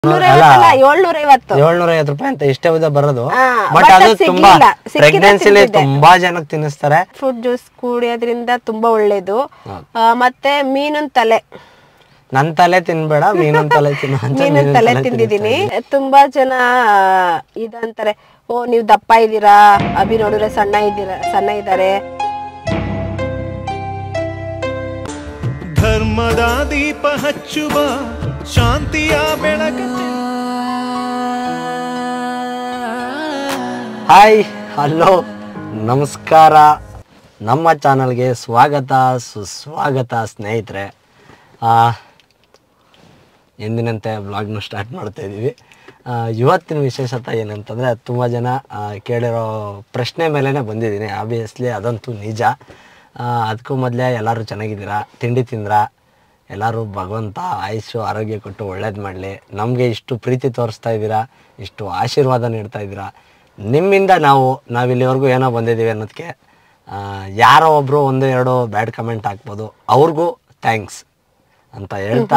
ಅಲ್ಲ ಏಳ್ನೂರ ಐವತ್ತು ಏಳ್ನೂರ ಐವತ್ತು ರೂಪಾಯಿ ಅಂತ ಇಷ್ಟೇ ಉದ್ದ ಬರೋದು ಹಾ, ಬಟ್ but ಅದು ಅದು ತುಂಬಾ ಸಿಗ್ಲಿಲ್ಲ. ಸಿಕ್ಕಿದ್ರೆ ಪ್ರೆಗ್ನೆನ್ಸಿಲಿ ತಿಂತಿದ್ದೆ. ತುಂಬಾ ಜನಕ್ಕೆ ತಿನ್ನಿಸ್ತಾರೆ ಫ್ರೂಟ್ ಜ್ಯೂಸ್ ಕುಡಿಯೋದ್ರಿಂದ ತುಂಬಾ ಒಳ್ಳೇದು ಆ, ಮತ್ತೆ ಮೀನಿನ ತಲೆ ನನ್ ತಲೆ ತಿನ್ಬೇಡ ಮೀನನ್ ತಲೆ ತಿನ್ನು ಅಂತ ಮೀನಿನ ಮೀನಿನ್ ತಲೆ ತಲೆ ತಿಂದಿದ್ದೀನಿ ತುಂಬಾ ಜನ ಆ, ಇದಂತಾರೆ ಓ ನೀವ್ ದಪ್ಪ ಇದ್ದೀರಾ ಅಭಿ ನೋಡಿದ್ರೆ ಸಣ್ಣ ಇದ್ದೀರಾ ಸಣ್ಣ ಇದ್ದಾರೆ ಧರ್ಮದ ದೀಪ ಹಚ್ಚುವ ಶಾಂತಿಯ ಬೆಳಕ ಹಾಯ್ ಹಲೋ ನಮಸ್ಕಾರ ನಮ್ಮ ಚಾನಲ್ಗೆ ಸ್ವಾಗತ ಸುಸ್ವಾಗತ ಸ್ನೇಹಿತರೆ ಆ, ಎಂದಿನಂತೆ ಬ್ಲಾಗ್ನ ಸ್ಟಾರ್ಟ್ ಮಾಡ್ತಾ ಇದ್ದೀವಿ ಆ, ಇವತ್ತಿನ ವಿಶೇಷತೆ ಏನಂತಂದರೆ ತುಂಬ ಜನ ಆ, ಕೇಳಿರೋ ಪ್ರಶ್ನೆ ಮೇಲೇ ಬಂದಿದ್ದೀನಿ ಆಬ್ವಿಯಸ್ಲಿ ಅದಂತೂ ನಿಜ ಅದಕ್ಕೂ ಮೊದಲೇ ಎಲ್ಲರೂ ಚೆನ್ನಾಗಿದ್ದೀರಾ ತಿಂಡಿ ತಿಂದ್ರಾ ಎಲ್ಲರೂ ಭಗವಂತ ಆಯುಷು ಆರೋಗ್ಯ ಕೊಟ್ಟು ಒಳ್ಳೇದು ಮಾಡಲಿ ನಮಗೆ ಇಷ್ಟು ಪ್ರೀತಿ ತೋರಿಸ್ತಾ ಇದ್ದೀರಾ ಇಷ್ಟು ಆಶೀರ್ವಾದ ನೀಡ್ತಾ ಇದ್ದೀರಾ ನಿಮ್ಮಿಂದ ನಾವು ನಾವಿಲ್ಲಿವರೆಗೂ ಏನೋ ಬಂದಿದ್ದೀವಿ ಅನ್ನೋದಕ್ಕೆ ಆ, ಯಾರೋ ಒಬ್ಬರು ಒಂದು ಎರಡು ಬ್ಯಾಡ್ ಕಮೆಂಟ್ ಹಾಕ್ಬೋದು ಅವ್ರಿಗೂ ಥ್ಯಾಂಕ್ಸ್ ಅಂತ ಹೇಳ್ತಾ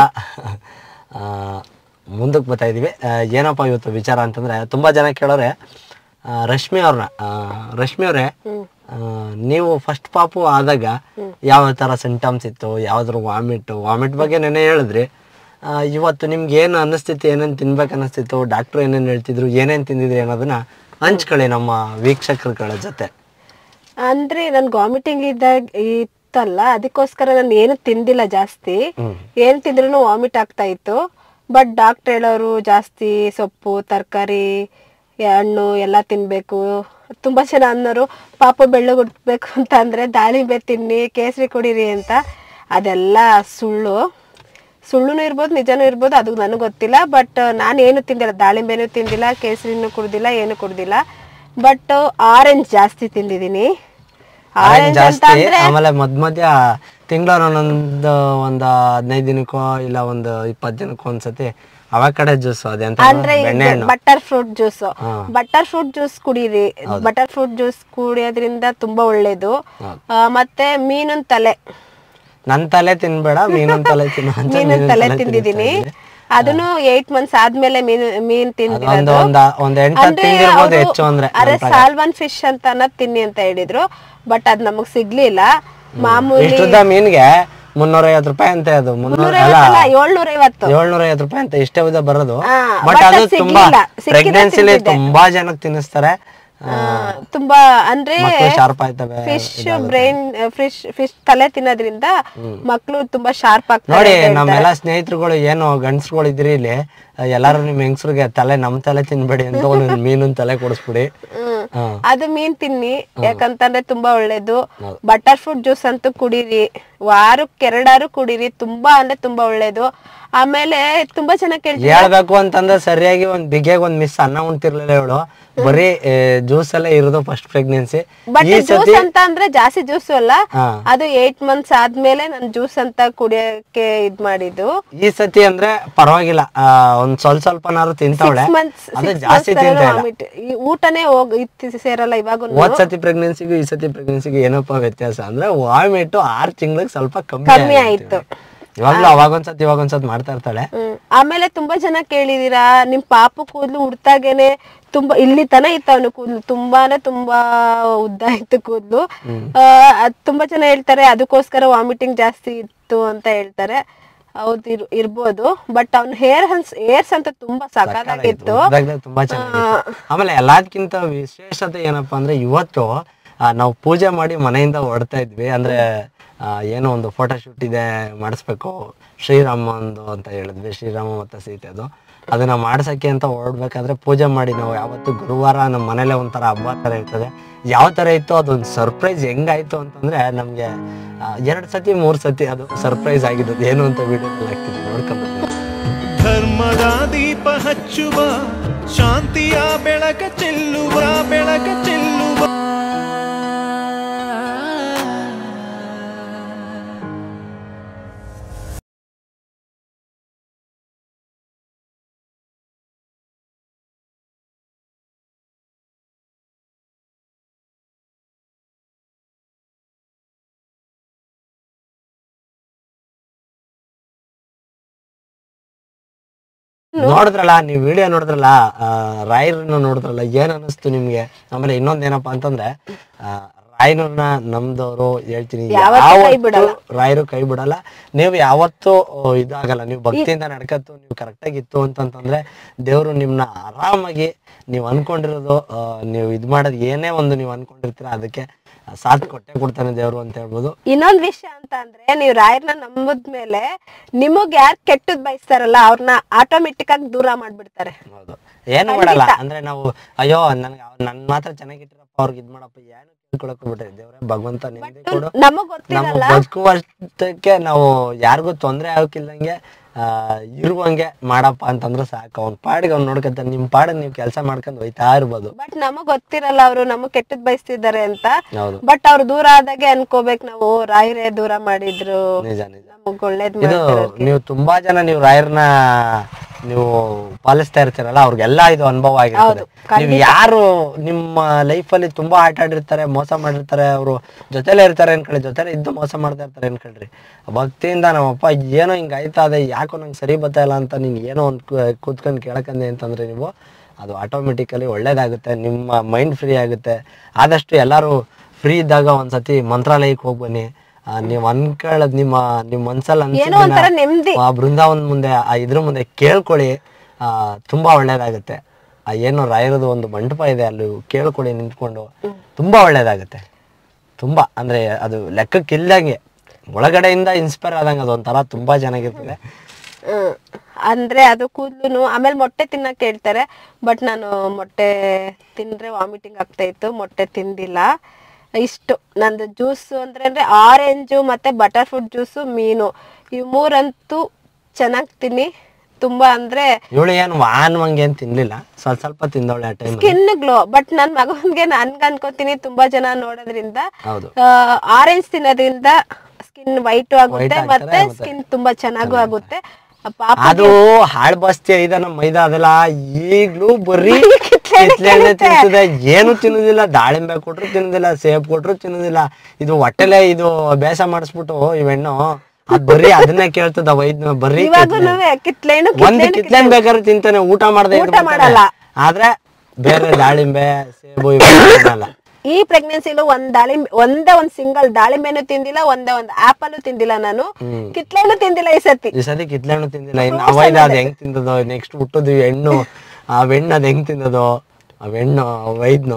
ಮುಂದಕ್ಕೆ ಬರ್ತಾ ಇದ್ದೀವಿ ಆ, ಏನಪ್ಪ ಇವತ್ತು ವಿಚಾರ ಅಂತಂದರೆ ತುಂಬ ಜನ ಕೇಳೋರೆ ಆ, ರಶ್ಮಿ ಅವ್ರನ್ನ ರಶ್ಮಿ ಅವರೇ ನೀವು ಫಸ್ಟ್ ಪಾಪು ಆದಾಗ ಯಾವ ಥರ ಸಿಂಟಮ್ಸ್ ಇತ್ತು ಯಾವ್ದಾದ್ರು ವಾಮಿಟ್ ವಾಮಿಟ್ ಬಗ್ಗೆ ನೆನೆ ಹೇಳಿದ್ರಿ ಆ, ಇವತ್ತು ನಿಮ್ಗೆ ಏನು ಅನ್ನಿಸ್ತಿತ್ತು ಏನೇನು ತಿನ್ಬೇಕು ಅನ್ನಿಸ್ತಿತ್ತು ಡಾಕ್ಟ್ರು ಏನೇನು ಹೇಳ್ತಿದ್ರು ಏನೇನು ತಿಂದಿದ್ರಿ ಅನ್ನೋದನ್ನ ಹಂಚ್ಕೊಳ್ಳಿ ನಮ್ಮ ವೀಕ್ಷಕರುಗಳ ಜೊತೆ ಅಂದ್ರೆ ನನ್ ವಾಮಿಟಿಂಗ್ ಇದ್ದಾಗ ಇತ್ತಲ್ಲ ಅದಕ್ಕೋಸ್ಕರ ನಾನು ಏನು ತಿಂದಿಲ್ಲ ಜಾಸ್ತಿ ಏನ್ ತಿಂದ್ರು ವಾಮಿಟ್ ಆಗ್ತಾ ಇತ್ತು ಬಟ್ ಡಾಕ್ಟರ್ ಹೇಳೋರು ಜಾಸ್ತಿ ಸೊಪ್ಪು ತರಕಾರಿ ಹಣ್ಣು ಎಲ್ಲ ತಿನ್ಬೇಕು ತುಂಬಾ ಜನ ಅನ್ನೋರು ಪಾಪ ಬೆಳ್ಳಗುಡ್ಬೇಕು ಅಂತ ಅಂದ್ರೆ ದಾಳಿಂಬೆ ತಿನ್ನಿ ಕೇಸರಿ ಕುಡೀರಿ ಅಂತ ಅದೆಲ್ಲ ಸುಳ್ಳು ಸುಳ್ಳುನು ಇರ್ಬೋದು ನಿಜನೂ ಇರ್ಬೋದು ಅದು ನನಗೆ ಗೊತ್ತಿಲ್ಲ ಬಟ್ ನಾನು ಏನು ತಿಂದಿಲ್ಲ ದಾಳಿಂಬೆನೂ ತಿಂದಿಲ್ಲ ಕೇಸರಿನೂ ಕುಡ್ದಿಲ್ಲ ಏನು ಕುಡ್ದಿಲ್ಲ ಬಟ್ ಆರೆಂಜ್ ಜಾಸ್ತಿ ತಿಂದಿದ್ದೀನಿ ಆರೆಂಜ್ ಆರೆಂಜ್ ಅಂತ ಜಾಸ್ತಿ ಅಂದ್ರೆ ಆಮೇಲೆ ಮಧ್ಯ ಮಧ್ಯ ತಿಂಗಳ ಒಂದೊಂದು ಒಂದು ಹದಿನೈದು ದಿನಕ್ಕೋ ಇಲ್ಲ ಒಂದು ಇಪ್ಪತ್ತು ದಿನಕ್ಕೋ ಒಂದ್ಸತಿ ಅವಕಡೆ ಜ್ಯೂಸ್ ಅದೆಂತ ಅಂದ್ರೆ ಬೆಣ್ಣೆ ಹಣ್ಣು butter fruit juice butter fruit juice ಕುಡೀರಿ ಬಟರ್ ಫ್ರೂಟ್ ಜ್ಯೂಸ್ ಕುಡಿಯೋದ್ರಿಂದ ತುಂಬಾ ಒಳ್ಳೇದು ಆ, ಮತ್ತೆ ಮೀನಿನ ತಲೆ ನನ್ ತಲೆ ತಿನ್ಬೇಡ ಮೀನನ್ ತಲೆ ತಿನ್ನು ಅಂತ ಮೀನಿನ ಮೀನಿನ್ ತಲೆ ತಲೆ ತಿಂದಿದ್ದೀನಿ ತಿನ್ನಿಸ್ತಾ ಅದನ್ನು ಏಟ್ ಮಂತ್ಸ್ ಆದ್ಮೇಲೆ ಮೀನು ಮೀನ್ ಒಂದು ತಿಂದಿರೋದು ಒಂದ ಒಂದ್ ಎಂಟು ಹತ್ತು ತಿಂದಿರ್ಬೋದು ಹೆಚ್ಚು ಅಂದ್ರೆ ಅರೆ ಸಾಲ್ವನ್ ಫಿಶ್ ಅಂತ ಅನ್ನೋದ್ ತಿನ್ನಿ ಅಂತ ಹೇಳಿದ್ರು ಬಟ್ ಅದ್ ನಮಗ್ ಸಿಗ್ಲಿಲ್ಲ ಮಾಮೂಲಿ ಇಷ್ಟುದ್ದ ಮೀನ್ಗೆ ಮುನ್ನೂರ ಐವತ್ತು ರೂಪಾಯಿ ಅಂತೆ ಅದು ಮುನ್ನೂರ ಅಲ್ಲ ಏಳ್ನೂರ ಐವತ್ತು ಏಳ್ನೂರ ಐವತ್ತು ರೂಪಾಯಿ ಅಂತ ಇಷ್ಟೇ ಉದ್ದ ಬರೋದು ಹಾ, ಬಟ್ but ಅದು ಅದು ತುಂಬಾ ಸಿಗ್ಲಿಲ್ಲ. ಸಿಕ್ಕಿದ್ರೆ ಪ್ರೆಗ್ನೆನ್ಸಿಲಿ ತಿಂತಿದ್ದೆ. ತುಂಬಾ ಜನಕ್ಕೆ ತಿನ್ನಿಸ್ತಾರೆ ಆ, ತುಂಬಾ ಅಂದ್ರೆ ಮಕ್ಕಳು ಶಾರ್ಪ್ ಆಯ್ತವೆ ಫಿಶ್ ಬ್ರೈನ್ ಫಿಶ್ ಫಿಶ್ ತಲೆ ತಿನ್ನೋದ್ರಿಂದ ಮಕ್ಳು ತುಂಬಾ ಶಾರ್ಪ್ ಆಗ್ತಾರೆ ನೋಡಿ ನಮ್ಮೆಲ್ಲ ಸ್ನೇಹಿತರುಗಳು ಏನು ಗಂಡಸ್ರುಗಳು ಇದ್ರಿ ಇಲ್ಲಿ ಎಲ್ಲಾರು ನಿಮ್ ಹೆಂಗಸ್ರಿಗೆ ತಲೆ ನಮ್ ತಲೆ ತಿನ್ಬೇಡಿ ಅಂತ ಒಂದೊಂದು ಮೀನಿನ ತಲೆ ಕೊಡಿಸ್ಬಿಡಿ ಹಾ. ಅದು ಮೀನ್ ತಿನ್ನಿ ಯಾಕಂತಂದ್ರೆ ತುಂಬಾ ಒಳ್ಳೇದು ಬಟರ್ ಫ್ರೂಟ್ ಜ್ಯೂಸ್ ಅಂತೂ ಕುಡೀರಿ ವಾರಕ್ಕೆ ಎರಡಾರು ಕುಡೀರಿ ತುಂಬಾ ಅಂದ್ರೆ ತುಂಬಾ ಒಳ್ಳೇದು ಆಮೇಲೆ ತುಂಬಾ ಜನ ಕೇಳ್ತಾರೆ ಹೇಳ್ಬೇಕು ಅಂತಂದ್ರೆ ಸರಿಯಾಗಿ ಒಂದ್ ಬಿಗೆಗ್ ಒಂದ್ ಮಿಸ್ ಅನ್ನ ಉಣ್ತಿರ್ಲಿಲ್ಲ ಇವಳು ಬರೀ ಜ್ಯೂಸ್ ಎಲ್ಲ ಇರೋದು ಫಸ್ಟ್ ಪ್ರೆಗ್ನೆನ್ಸಿ ಬಟ್ ಈ ಜ್ಯೂಸ್ ಸತಿ ಅಂತ ಅಂದ್ರೆ ಜಾಸ್ತಿ ಜ್ಯೂಸ್ ಅಲ್ಲ ಹಾ. ಅದು ಏಟ್ ಮಂತ್ಸ್ ಆದ್ಮೇಲೆ ನಾನು ಜ್ಯೂಸ್ ಅಂತ ಕುಡಿಯಕ್ಕೆ ಇದ್ ಮಾಡಿದ್ದು ಈ ಸತಿ ಅಂದ್ರೆ ಪರವಾಗಿಲ್ಲ ಆ, ಒಂದ್ ಸ್ವಲ್ಪ ಸ್ವಲ್ಪನಾರು ತಿಂತಾವಳೆ ಮಂತ್ಸ್ ಅದು ಜಾಸ್ತಿ ತಿಂತ ಇಲ್ಲ ಈ ಊಟನೇ ಹೋಗ್ ಇತ್ ಸೇರಲ್ಲ ಇವಾಗ ಹೋದ್ ಸತಿ ಪ್ರೆಗ್ನೆನ್ಸಿಗೂ ಈ ಸತಿ ಪ್ರೆಗ್ನೆನ್ಸಿಗೂ ಏನಪ್ಪ ವ್ಯತ್ಯಾಸ ಅಂದ್ರೆ ವಾಮಿಟ್ ಆರ್ ತಿಂಗಳಿಗೆ ಸ್ವಲ್ಪ ಕಮ್ಮಿ ಕಮ್ಮಿ ಆಯ್ತು ಆಯ್ತು. ಇವಾಗ್ಲೂ ಅವಾಗ ಒಂದ್ಸತಿ ಇವಾಗ ಒಂದ್ಸತಿ ಮಾಡ್ತಾ ಇರ್ತಾಳೆ ಹ್ಮ್. ಆಮೇಲೆ ತುಂಬಾ ಜನ ಕೇಳಿದೀರಾ ನಿಮ್ ಪಾಪು ಕೂದ್ಲು ಹುಡ್ತಾಗೇನೆ ತುಂಬಾ ಇಲ್ಲಿ ತನ ಇತ್ತು ಅವನು ಕೂದ್ಲು ತುಂಬಾನೇ ತುಂಬಾ ಉದ್ದ ಇತ್ತು ಕೂದ್ಲು ಆ, ಅದ್ ತುಂಬಾ ಜನ ಹೇಳ್ತಾರೆ ಅದಕ್ಕೋಸ್ಕರ ವಾಮಿಟಿಂಗ್ ಜಾಸ್ತಿ ಇತ್ತು ಅಂತ ಹೇಳ್ತಾರೆ ಹೌದು ಇರ್ ಇರ್ಬೋದು ಬಟ್ ಅವ್ನ ಹೇರ್ ಹನ್ಸ್ ಹೇರ್ಸ್ ಅಂತ ತುಂಬಾ ಸಖತ್ತಾಗಿತ್ತು ಉದ್ದಾಗ್ಲೇ ತುಂಬಾ ಚೆನ್ನಾಗಿತ್ತು ಆಮೇಲೆ ಎಲ್ಲದಕ್ಕಿಂತ ವಿಶೇಷತೆ ಏನಪ್ಪಾ ಅಂದ್ರೆ ಇವತ್ತು ಆ, ನಾವು ಪೂಜೆ ಮಾಡಿ ಮನೆಯಿಂದ ಹೊರಡ್ತಾ ಇದ್ವಿ ಅಂದ್ರೆ ಆ, ಏನೋ ಒಂದು ಫೋಟೋ ಶೂಟ್ ಇದೆ ಮಾಡಿಸ್ಬೇಕು ಶ್ರೀರಾಮಂದು ಅಂತ ಹೇಳಿದ್ವಿ ಶ್ರೀರಾಮ ಮತ್ತೆ ಸೀತೆದು ಅದನ್ನ ಮಾಡ್ಸಕ್ಕೆ ಅಂತ ಹೊರಡ್ಬೇಕಾದ್ರೆ ಪೂಜೆ ಮಾಡಿ ನಾವು ಯಾವತ್ತು ಗುರುವಾರ ನಮ್ಮ ಮನೇಲೆ ಒಂಥರ ಹಬ್ಬ ತರ ಇರ್ತದೆ ಯಾವ ತರ ಇತ್ತು ಅದೊಂದು ಸರ್ಪ್ರೈಸ್ ಹೆಂಗಾಯ್ತು ಅಂತಂದ್ರೆ ನಮ್ಗೆ ಎರಡು ಸತಿ ಮೂರ್ ಸತಿ ಅದು ಸರ್ಪ್ರೈಸ್ ಆಗಿದ್ದು ಏನು ಅಂತ ವಿಡಿಯೋದಲ್ಲಿ ಹಾಕ್ತಿದ್ವಿ ನೋಡ್ಕೊಂಡ್ಬಂದ್ವಿ ಧರ್ಮದ ದೀಪ ಹಚ್ಚುವ ಶಾಂತಿಯ ಬೆಳಕ ಚೆಲ್ಲುವ ಬೆಳಕ ಚೆಲ್ಲುವ ನೋಡಿದ್ರಲ್ಲ ನೀವು ವಿಡಿಯೋ ನೋಡಿದ್ರಲ್ಲ ಆ, ರಾಯರನ್ನ ನೋಡಿದ್ರಲ್ಲ ಏನ್ ಅನ್ನಿಸ್ತು ನಿಮ್ಗೆ ಆಮೇಲೆ ಇನ್ನೊಂದೇನಪ್ಪಾ ಅಂತಂದ್ರೆ ಆ, ರಾಯರನ್ನ ನಮ್ದವ್ರು ಹೇಳ್ತೀನಿ ಯಾವತ್ತೂ ಕೈ ಯಾವತ್ತೂ ಬಿಡಲ್ಲ. ರಾಯರು ಕೈ ಬಿಡಲ್ಲ ನೀವು ಯಾವತ್ತೂ ಆ, ಇದಾಗಲ್ಲ ನೀವು ಭಕ್ತಿಯಿಂದ ನಡ್ಕತ್ತು ನೀವು ಕರೆಕ್ಟ್ ಆಗಿತ್ತು ಅಂತಂತಂದ್ರೆ ದೇವ್ರು ನಿಮ್ನ ಆರಾಮಾಗಿ ನೀವು ಅನ್ಕೊಂಡಿರೋದು ಆ, ನೀವು ಇದ್ ಮಾಡೋದು ಏನೇ ಒಂದು ನೀವು ಅನ್ಕೊಂಡಿರ್ತೀರ ಅದಕ್ಕೆ ಸಾಥ್ ಕೊಟ್ಟೆ ಕೊಡ್ತಾನೆ ದೇವ್ರು ಅಂತ ಹೇಳ್ಬೋದು ಇನ್ನೊಂದ್ ವಿಷಯ ಅಂತ ಅಂದ್ರೆ ನೀವು ರಾಯರ್ನ ನಂಬದ್ಮೇಲೆ ನಿಮಗ್ ಯಾರ್ ಕೆಟ್ಟದ್ ಬಯಸ್ತಾರಲ್ಲ ಅವ್ರನ್ನ ಆಟೋಮೆಟಿಕ್ ಆಗಿ ದೂರ ಮಾಡ್ಬಿಡ್ತಾರೆ ಹೌದು ಏನು ಮಾಡಲ್ಲ ಅಂದ್ರೆ ನಾವು ಅಯ್ಯೋ ನನ್ಗೆ ಅವ್- ನನ್ ಮಾತ್ರ ಚೆನ್ನಾಗಿಟ್ಟಿರಪ್ಪ ಅವ್ರಿಗೆ ಇದ್ ಮಾಡಪ್ಪ ಏನು ತಿಳ್ಕೊಳಕ್ ಬಿಟ್ರೆ ದೇವ್ರೆ ಭಗವಂತ ನಿಮ್ದೇ ಕೊಡು ನಮಗ್ ನಮ್ಮ ಗೊತ್ತಿರಲ್ಲ ಬದುಕುವಷ್ಟಕ್ಕೆ ನಾವು ಯಾರಿಗೂ ತೊಂದ್ರೆ ಆಗಕ್ಕಿಲ್ದಂಗೆ ಆ ಇರುವಂಗೆ ಮಾಡಪ್ಪ ಅಂತಂದ್ರೆ ಸಾಕು ಅವ್ನ ಪಾಡಿಗೆ ಅವ್ನು ನೋಡ್ಕೊಂತಾನೆ ನಿಮ್ ಪಾಡಿಗೆ ನೀವು ಕೆಲಸ ಮಾಡ್ಕೊಂಡು ಹೋಯ್ತಾ ಇರ್ಬೋದು ಬಟ್ ನಮಗ್ ಗೊತ್ತಿರಲ್ಲ ಅವರು ನಮಗ್ ಕೆಟ್ಟದ್ ಬಯಸ್ತಿದ್ದಾರೆ ಅಂತ ಹೌದು ಬಟ್ ಅವ್ರು ದೂರ ಆದಾಗೆ ಅನ್ಕೋಬೇಕು ನಾವು ರಾಯರೇ ದೂರ ಮಾಡಿದ್ರು ನಿಜ ನಿಜ ನಮಗ್ ಒಳ್ಳೇದ್ ಇದು ಮಾಡ್ತಿರೋರ್ಗೆ. ನೀವು ತುಂಬಾ ಜನ ನೀವು ರಾಯರ್ನ ನೀವು ಪಾಲಿಸ್ತಾ ಇರ್ತೀರಲ್ಲ ಅವ್ರಿಗೆಲ್ಲ ಇದು ಅನುಭವ ಆಗಿರ್ತದೆ ನೀವು ಯಾರು ನಿಮ್ಮ ಲೈಫ್ ಅಲ್ಲಿ ತುಂಬಾ ಆಟ ಆಡಿರ್ತಾರೆ ಮೋಸ ಮಾಡಿರ್ತಾರೆ ಅವರು ಜೊತೆಲೇ ಇರ್ತಾರೆ ಅನ್ಕೊಳ್ಳಿ ಜೊತೆಲೆ ಇದ್ದು ಮೋಸ ಮಾಡ್ತಾ ಇರ್ತಾರೆ ಅನ್ಕೊಳ್ರಿ ಭಕ್ತಿಯಿಂದ ನಮ್ಮಪ್ಪ ಏನೋ ಹಿಂಗ್ ಆಯ್ತಾ ಅದೇ ಯಾಕೋ ನಂಗೆ ಸರಿ ಬರ್ತಾ ಇಲ್ಲ ಅಂತ ನೀನ್ ಏನೋ ಒಂದ್ ಕೂತ್ಕೊಂಡು ಕೇಳ್ಕಂದೆ ಅಂತಂದ್ರೆ ನೀವು ಅದು ಆಟೋಮೆಟಿಕಲಿ ಒಳ್ಳೇದಾಗುತ್ತೆ ನಿಮ್ಮ ಮೈಂಡ್ ಫ್ರೀ ಆಗುತ್ತೆ ಆದಷ್ಟು ಎಲ್ಲರೂ ಫ್ರೀ ಇದ್ದಾಗ ಒಂದ್ಸತಿ ಮಂತ್ರಾಲಯಕ್ಕೆ ಹೋಗಿ ಬನ್ನಿ ಆ, ನೀವ್ ಅನ್ಕೊಳ್ಳೋದ್ ನಿಮ್ಮ ನಿಮ್ ಮನ್ಸಲ್ಲಿ ಏನೋ ಒಂಥರ ಅನ್ಸಿದ್ದನ್ನ ನೆಮ್ಮದಿ ಆ ಬೃಂದಾವನ್ ಮುಂದೆ ಆ ಇದ್ರ ಮುಂದೆ ಕೇಳ್ಕೊಳ್ಳಿ ಆ ತುಂಬಾ ಒಳ್ಳೇದಾಗುತ್ತೆ ಆ ಏನು ರಾಯರದ ಒಂದು ಮಂಟಪ ಇದೆ ಅಲ್ಲಿ ಕೇಳ್ಕೊಳ್ಳಿ ನಿಂತ್ಕೊಂಡು ತುಂಬಾ ಒಳ್ಳೇದಾಗುತ್ತೆ ತುಂಬಾ ಅಂದ್ರೆ ಅದು ಲೆಕ್ಕಕ್ಕಿಲ್ದಂಗೆ ಒಳಗಡೆಯಿಂದ ಇನ್ಸ್ಪೈರ್ ಆದಂಗೆ ಅದೊಂಥರ ತುಂಬಾ ಚೆನ್ನಾಗಿರ್ತದೆ ಹ್ಮ್. ಅಂದ್ರೆ ಅದು ಕೂದ್ಲು ಆಮೇಲೆ ಮೊಟ್ಟೆ ತಿನ್ನಕ್ ಹೇಳ್ತಾರೆ ಬಟ್ ನಾನು ಮೊಟ್ಟೆ ತಿಂದ್ರೆ ವಾಮಿಟಿಂಗ್ ಆಗ್ತಾ ಇತ್ತು ಮೊಟ್ಟೆ ತಿಂದಿಲ್ಲ ಇಷ್ಟು ನಂದು ಜ್ಯೂಸ್ ಅಂದ್ರೆ ಅಂದ್ರೆ ಆರೆಂಜು ಮತ್ತೆ ಬಟರ್ ಫ್ರೂಟ್ ಜ್ಯೂಸು ಮೀನು ಇವ್ ಮೂರಂತೂ ಚೆನ್ನಾಗ್ ತಿನ್ನಿ ತುಂಬಾ ಅಂದ್ರೆ ಇವಳು ಏನು ವಾನ್ ಮಂಗೆ ಏನ್ ತಿನ್ಲಿಲ್ಲ ಸ್ವಲ್ಪ ಸ್ವಲ್ಪ ತಿಂದವಳೆ ಆ ಟೈಮ್ ಸ್ಕಿನ್ ಗ್ಲೋ ಬಟ್ ನನ್ ಮಗನ್ಗೆ ನನ್ಗೆ ಅನ್ಕೋತೀನಿ ತುಂಬಾ ಜನ ನೋಡೋದ್ರಿಂದ ಹೌದು ಆರೆಂಜ್ ತಿನ್ನೋದ್ರಿಂದ ಸ್ಕಿನ್ ವೈಟ್ ಆಗುತ್ತೆ ಆಗ್ತಾರೆ ಮತ್ತೆ ಮತ್ತೆ ಸ್ಕಿನ್ ತುಂಬಾ ಚೆನ್ನಾಗೂ ಆಗುತ್ತೆ ಪಾಪ ಅದು ಹಾಳ್ ಬಸ್ತಿ ಐದ ನಮ್ಮ ಮೈದಾ ಅದೆಲ್ಲ ಈಗ್ಲೂ ಬರೀ ಕಿತ್ಲೆ ಕಿತ್ಲೆಹಣ್ಣೆ ತಿನ್ಸುತ್ತೆ ಏನು ತಿನ್ನುದಿಲ್ಲ ದಾಳಿಂಬೆ ಕೊಟ್ರು ತಿನ್ನುದಿಲ್ಲ ಸೇಬ್ ಕೊಟ್ರು ತಿನ್ನುದಿಲ್ಲ ಇದು ಹೊಟ್ಟೆಲೆ ಇದು ಬೇಸ ಮಾಡಿಸ್ಬಿಟ್ಟು ಇವೆಣ್ಣು ಅದ್ ಬರೀ ಅದನ್ನೇ ಕೇಳ್ತದ ವೈದ್ಯ ಬರೀ ಇವಾಗೂನು ಕಿತ್ಲೇನು ಒಂದು ಕಿತ್ಲೆನ್ ಬೇಕಾದ್ರೆ ತಿಂತಾನೆ ಊಟ ಮಾಡದೆ ಊಟ ಮಾಡಲ್ಲ. ಆದ್ರೆ ಬೇರೆ ದಾಳಿಂಬೆ ಸೇಬು ಇವೆಲ್ಲ ತಿನ್ನಲ್ಲ ಈ ಪ್ರೆಗ್ನೆನ್ಸಿಲು ಒಂದ್ ದಾಳಿಂಬೆ ಒಂದೇ ಒಂದ್ ಸಿಂಗಲ್ ದಾಳಿಂಬೆನು ತಿಂದಿಲ್ಲ ಒಂದೇ ಒಂದ್ ಆಪಲ್ ತಿಂದಿಲ್ಲ ನಾನು ಕಿತ್ಲೇನು ತಿಂದಿಲ್ಲ ಈ ಸತಿ ಈ ಸತಿ ಕಿತ್ಲೆಹಣ್ಣು ತಿಂದಿಲ್ಲ ಇನ್ನು ಅವೈದ ಅದ್ ಹೆಂಗ್ ತಿಂದದೋ ನೆಕ್ಸ್ಟ್ ಹುಟ್ಟದು ಹೆಣ್ಣು ಆ ಹೆಣ್ಣು ಅದ್ ಹೆಂಗ್ ತಿಂದದೋ ಆ ಹೆಣ್ಣು ವೈದ್ನು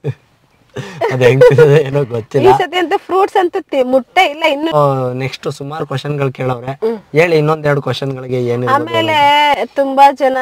ಅದ್ ಹೆಂಗ್ ತಿನ್ನೋದು ಏನೋ ಗೊತ್ತಿಲ್ಲ ಈ ಸತಿ ಅಂತೂ ಫ್ರೂಟ್ಸ್ ಅಂತೂ ತಿ- ಮುಟ್ಟೆ ಇಲ್ಲ ಇನ್ನು ನೆಕ್ಸ್ಟ್ ಸುಮಾರು ಕ್ವಶನ್ಗಳು ಕೇಳವ್ರೆ ಹೇಳಿ ಇನ್ನೊಂದೆರಡು ಕ್ವಶನ್ಗಳಿಗೆ ಏನು ಆಮೇಲೆ ತುಂಬಾ ಜನ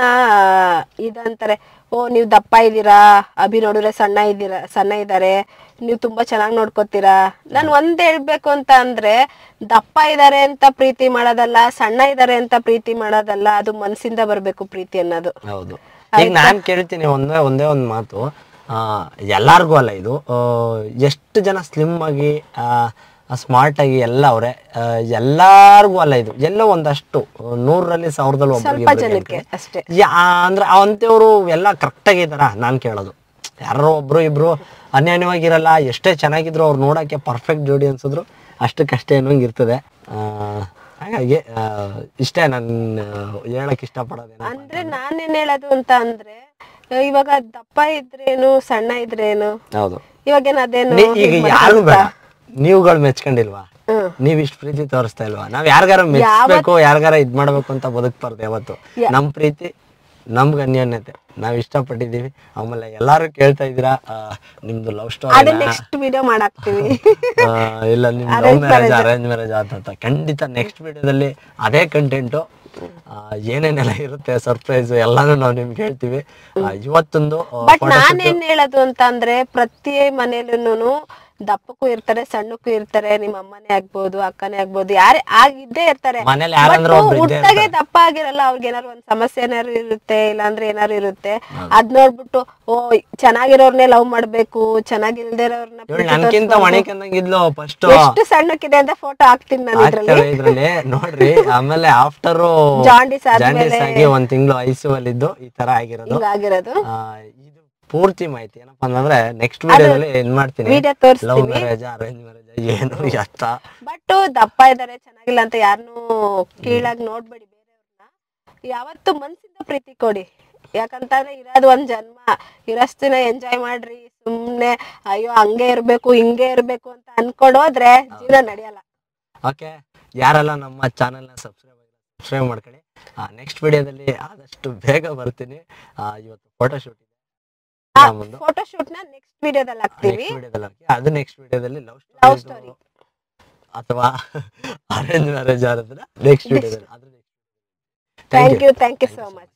ಇದಂತಾರೆ ಓ ನೀವ್ ದಪ್ಪ ಇದ್ದೀರಾ ಅಭಿ ನೋಡಿದ್ರೆ ಸಣ್ಣ ಇದ್ದೀರಾ ಸಣ್ಣ ಇದ್ದಾರೆ ನೀವು ತುಂಬಾ ಚೆನ್ನಾಗಿ ನೋಡ್ಕೋತೀರಾ ನಾನು ಒಂದ್ ಹೇಳ್ಬೇಕು ಅಂತ ಅಂದ್ರೆ ದಪ್ಪ ಇದಾರೆ ಅಂತ ಪ್ರೀತಿ ಮಾಡೋದಲ್ಲ ಸಣ್ಣ ಇದಾರೆ ಅಂತ ಪ್ರೀತಿ ಮಾಡೋದಲ್ಲ ಅದು ಮನ್ಸಿಂದ ಬರ್ಬೇಕು ಪ್ರೀತಿ ಅನ್ನೋದು ಹೌದು ಈಗ ನಾನ್ ಕೇಳ್ತೀನಿ ಒಂದೇ ಒಂದೇ ಒಂದ್ ಮಾತು ಆ ಎಲ್ಲಾರ್ಗೂ ಅಲ್ಲ ಇದು ಆ, ಎಷ್ಟು ಜನ ಸ್ಲಿಮ್ ಆಗಿ ಸ್ಮಾರ್ಟ್ ಆಗಿ ಎಲ್ಲ ಅವ್ರೆ ಆ, ಎಲ್ಲಾರ್ಗೂ ಅಲ್ಲ ಇದು ಎಲ್ಲೋ ಒಂದಷ್ಟು ನೂರರಲ್ಲಿ ಸಾವಿರದಲ್ಲಿ ಒಬ್ಬರಿಗೆ ಸ್ವಲ್ಪ ಜನಕ್ಕೆ ಅಷ್ಟೇ ಯಾ ಅಂದ್ರೆ ಅಂಥವ್ರು ಎಲ್ಲ ಕರೆಕ್ಟ್ ಆಗಿದಾರ ನಾನ್ ಕೇಳೋದು ಯಾರೋ ಒಬ್ರು ಇಬ್ರು ಅನ್ಯಾನ್ಯವಾಗಿರಲ್ಲ ಎಷ್ಟೇ ಚೆನ್ನಾಗಿದ್ರು ಅವ್ರು ನೋಡಕ್ಕೆ ಪರ್ಫೆಕ್ಟ್ ಜೋಡಿ ಅನ್ಸಿದ್ರು ಅಷ್ಟಕ್ಕಷ್ಟೇ ಅನ್ನೋಂಗ್ ಇರ್ತದೆ ಆ, ಹಾಗಾಗಿ ಆ, ಇಷ್ಟೇ ನಾನು ಹೇಳಕ್ ಇಷ್ಟಪಡೋದೇನ ಅಂದ್ರೆ ನಾನೇನ್ ಹೇಳೋದು ಅಂತ ಅಂದ್ರೆ ಇವಾಗ ದಪ್ಪ ಇದ್ರೇನು ಸಣ್ಣ ಇದ್ರೇನು ಹೌದು ಇವಾಗೇನ್ ಅದೇನು ನೀ- ಈಗ ಯಾರು ಬೇಡ ನೀವುಗಳು ಮೆಚ್ಕೊಂಡಿಲ್ವಾ ಹ್ಮ್. ನೀವ್ ಇಷ್ಟ ಪ್ರೀತಿ ತೋರಿಸ್ತಾ ಇಲ್ವಾ ನಾವ್ ಯಾರಿಗಾರ ಮೆಚ್ಬೇಕು ಯಾರಿಗಾರ ಇದ್ ಮಾಡ್ಬೇಕು ಅಂತ ಬದುಕ್ಬಾರ್ದು ಯಾವತ್ತು ನಮ್ ಪ್ರೀತಿ ನಮ್ಗೆ ಅನ್ಯೋನ್ಯತೆ ನಾವ್ ಇಷ್ಟಪಟ್ಟಿದೀವಿ ಆಮೇಲೆ ಎಲ್ಲಾರು ಕೇಳ್ತಾ ಇದೀರಾ ಆ, ನಿಮ್ದು ಲವ್ ಅದೇ ಸ್ಟೋರಿ ನೆಕ್ಸ್ಟ್ ವಿಡಿಯೋ ಮಾಡಾಕ್ತಿವಿ ಇಲ್ಲ ನಿಮ್ ಲವ್ ಮ್ಯಾರೇಜ್ ಅರೇಂಜ್ ಮ್ಯಾರೇಜ್ ಅಂತ ಖಂಡಿತ ನೆಕ್ಸ್ಟ್ ವಿಡಿಯೋದಲ್ಲಿ ಅದೇ ಕಂಟೆಂಟು ಏನೇನೆಲ್ಲ ಇರುತ್ತೆ ಸರ್ಪ್ರೈಸ್ ಎಲ್ಲಾನು ನಾವು ನಿಮ್ಗೆ ಹೇಳ್ತೀವಿ ಆ, ಇವತ್ತೊಂದು ಆ, ಬಟ್ photo shoot- ನಾನೇನ್ ಹೇಳೋದು ಅಂತ ಅಂದ್ರೆ ಪ್ರತಿ ಮನೇಲೂನು ದಪ್ಪಕ್ಕೂ ಇರ್ತಾರೆ ಸಣ್ಣಕ್ಕೂ ಇರ್ತಾರೆ ನಿಮ್ಮ ಅಮ್ಮನೇ ಆಗ್ಬೋದು ಅಕ್ಕನೇ ಆಗ್ಬೋದು ಯಾರೇ ಆಗಿದ್ದೇ ಇರ್ತಾರೆ ಮನೇಲಿ ಯಾರಾದ್ರೂ But ಒಬ್ರು ಇದ್ದೇ ಹುಟ್ಟಾಗೆ ದಪ್ಪ ಆಗಿರಲ್ಲ ಅವ್ರಿಗೆ ಏನಾರು ಒಂದ್ ಸಮಸ್ಯೆ ಏನಾರು ಇರುತ್ತೆ ಇಲ್ಲಾಂದ್ರೆ ಏನಾರು ಇರುತ್ತೆ ಅದ್ ನೋಡ್ಬಿಟ್ಟು ಓ ಚೆನ್ನಾಗಿರೋರ್ನೇ ಲವ್ ಮಾಡ್ಬೇಕು ಚೆನ್ನಾಗಿಲ್ದಿರೋರ್ನ ಇವಳು ನನ್ಕಿಂತ ಮಣಿಕಂದಂಗಿದ್ಲು ಫಸ್ಟ್ ಎಷ್ಟು ಸಣ್ಣಕ್ಕಿದೆ ಅಂತ ಫೋಟೋ ಹಾಕ್ತೀನಿ ನಾನು ಇದ್ರಲ್ಲಿ ಆಗ್ತವೆ ಇದ್ರಲ್ಲಿ ನೋಡ್ರಿ ಆಮೇಲೆ ಆಫ್ಟರ್ ಜಾಂಡಿಸ್ ಆದ್ಮೇಲೆ ಜಾಂಡೀಸ್ ಆಗಿ ಒಂದ್ ತಿಂಗಳು ಐಸು ಅಲ್ಲಿದ್ದು ಈ ತರ ಆಗಿರೋದು ಹಿಂಗಾಗಿರೋದು ಆ, ಇದು ಪೂರ್ತಿ ಮಾಹಿತಿ ಏನಪ್ಪಾ ಅಂತಂದ್ರೆ ನೆಕ್ಸ್ಟ್ ವಿಡಿಯೋದಲ್ಲಿ ಏನ್ ಮಾಡ್ತೀನಿ ವಿಡಿಯೋ ಲವ್ ತೋರಿಸ್ತೀನಿ ಮ್ಯಾರೇಜ್ ಅರೇಂಜ್ ಮ್ಯಾರೇಜ್ ಏನು ಎತ್ತ ಬಟ್ ದಪ್ಪ ಇದಾರೆ ಚೆನ್ನಾಗಿಲ್ಲ ಅಂತ ಯಾರನ್ನೂ ಕೀಳಾಗಿ ನೋಡ್ಬೇಡಿ ಬೇರೆಯವ್ರನ್ನ ಯಾವತ್ತು ಮನ್ಸಿಂದ ಪ್ರೀತಿ ಕೊಡಿ ಯಾಕಂತಂದ್ರೆ ಇರೋದು ಒಂದ್ ಜನ್ಮ ಇರಷ್ಟು ದಿನ ಎಂಜಾಯ್ ಮಾಡ್ರಿ ಸುಮ್ನೆ ಅಯ್ಯೋ ಹಂಗೆ ಇರ್ಬೇಕು ಹಿಂಗೆ ಇರ್ಬೇಕು ಅಂತ ಅನ್ಕೊಂಡ್ ಹೋದ್ರೆ ಜೀವನ ನಡೆಯಲ್ಲ ಓಕೆ ಯಾರೆಲ್ಲ ನಮ್ಮ ಚಾನೆಲ್ನ ಸಬ್ಸ್ಕ್ರೈಬ್ ಸಬ್ಸ್ಕ್ರೈಬ್ ಮಾಡ್ಕೊಳ್ಳಿ ನೆಕ್ಸ್ಟ್ ವಿಡಿಯೋದಲ್ಲಿ ಆದಷ್ಟು ಬೇಗ ಬರ್ತೀನಿ ಆ, ಇವತ್ತು ಫೋಟೋ ಶೂಟ್ ಇದೆ ಮುಂದೆ ಫೋಟೋ ಶೂಟ್ ನ ನೆಕ್ಸ್ಟ್ ವಿಡಿಯೋದಲ್ಲಿ ಹಾಕ್ತಿವಿ ನೆಕ್ಸ್ಟ್ ವಿಡಿಯೋದಲ್ಲಿ ಹಾಕಿ ಅದು ನೆಕ್ಸ್ಟ್ ವಿಡಿಯೋದಲ್ಲಿ ಲವ್ Love ಸ್ಟೋರಿ story. ಅಥವಾ ಅರೇಂಜ್ ಮ್ಯಾರೇಜ್ ಆದ್ರೆ ನೆಕ್ಸ್ಟ್ ವಿಡಿಯೋದಲ್ಲಿ ಅದು thank you thank you so much